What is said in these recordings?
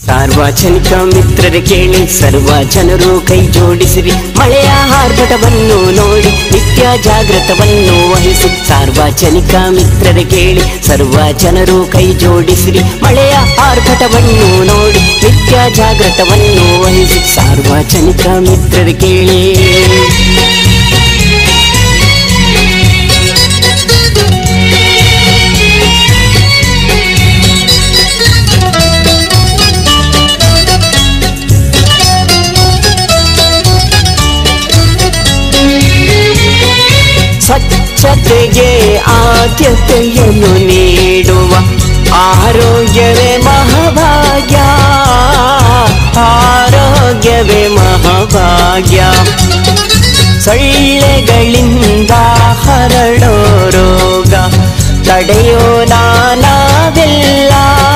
ಸಾರ್ವಜನಿಕ ಮಿತ್ರರ ಕೇಳಿ ಸರ್ವ ಜನರು ಕೈ ಜೋಡಿಸಿರಿ ಮಳೆಯ ಆರ್ಭಟವನ್ನು ನೋಡಿ ನಿತ್ಯ ಜಾಗೃತವನ್ನು ವಹಿಸಿ ಸಾರ್ವಜನಿಕ ಮಿತ್ರರ ಕೇಳಿ ಸರ್ವ ಜನರು ಕೈ ಜೋಡಿಸಿರಿ ಮಳೆಯ ಆರ್ಭಟವನ್ನು ನೋಡಿ ನಿತ್ಯ ಜಾಗೃತವನ್ನು ವಹಿಸಿ ಸಾರ್ವಜನಿಕ ಮಿತ್ರರ ಕೇಳಿ ಸ್ವಚ್ಛತೆಗೆ ಆದ್ಯತೆಯನ್ನು ನೀಡುವ ಆರೋಗ್ಯವೇ ಮಹಾಭಾಗ್ಯ ಆರೋಗ್ಯವೇ ಮಹಾಭಾಗ್ಯ ಸೊಳ್ಳೆಗಳಿಂದ ಹರಡೋ ರೋಗ ತಡೆಯೋ ನಾವೆಲ್ಲ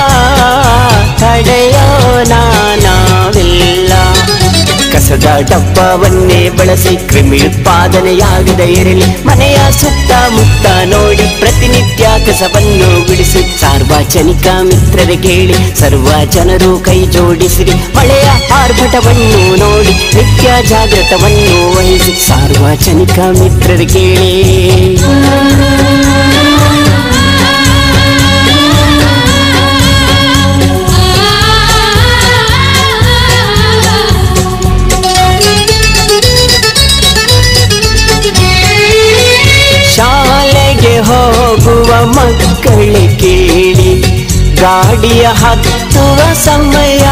ತಡೆಯೋ ನಾವೆಲ್ಲ ಕಸದ ಡಬ್ಬವನ್ನೇ ಬಳಸಿ ಕ್ರಿಮಿ ಉತ್ಪಾದನೆಯಾಗದ ಇರಲಿ ಮನೆಯ ಸುತ್ತಮುತ್ತ ನೋಡಿ ಪ್ರತಿನಿತ್ಯ ಕಸವನ್ನು ಗುಡಿಸಿ ಸಾರ್ವಜನಿಕ ಮಿತ್ರರ ಕೇಳಿ ಸರ್ವ ಜನರು ಕೈ ಜೋಡಿಸಿರಿ ಮಳೆಯ ಆರ್ಭಟವನ್ನು ನೋಡಿ ನಿತ್ಯ ಜಾಗೃತವನ್ನು ವಹಿಸಿ ಸಾರ್ವಜನಿಕ ಮಿತ್ರರ ಕೇಳಿ ಶಾಲೆಗೆ ಹೋಗುವ ಮಕ್ಕಳು ಕೇಳಿ ಗಾಡಿಯ ಹತ್ತುವ ಸಮಯ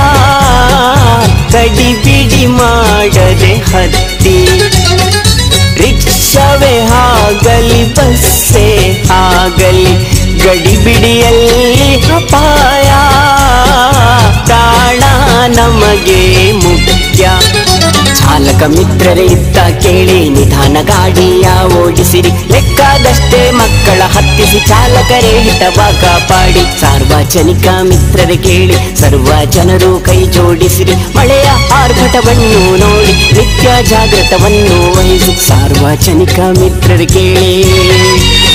ಕಡಿಬಿಡಿ ಮಾಡದೆ ಹತ್ತಿ ರಿಕ್ಷವೇ ಆಗಲಿ ಬಸ್ಸೇ ಆಗಲಿ ಗಡಿಬಿಡಿಯಲ್ಲಿ ಅಪಾಯ ಪ್ರಾಣ ನಮಗೆ ಮುಖ್ಯ ಚಾಲಕ ಮಿತ್ರರೇ ಇತ್ತ ಕೇಳಿ ನಿಧಾನ ಗಾಡಿಯ ಓಡಿಸಿರಿ ಲೆಕ್ಕಾದಷ್ಟೇ ಮಕ್ಕಳ ಹತ್ತಿಸಿ ಚಾಲಕರೇ ಹಿತವ ಕಾಪಾಡಿ ಸಾರ್ವಜನಿಕ ಮಿತ್ರರೇ ಕೇಳಿ ಸರ್ವ ಜನರು ಕೈ ಜೋಡಿಸಿರಿ ಮಳೆಯ ಆರ್ಭಟವನ್ನು ನೋಡಿ ನಿತ್ಯ ಜಾಗೃತವನ್ನು ವಹಿಸಿ ಸಾರ್ವಜನಿಕ ಮಿತ್ರರು ಕೇಳಿ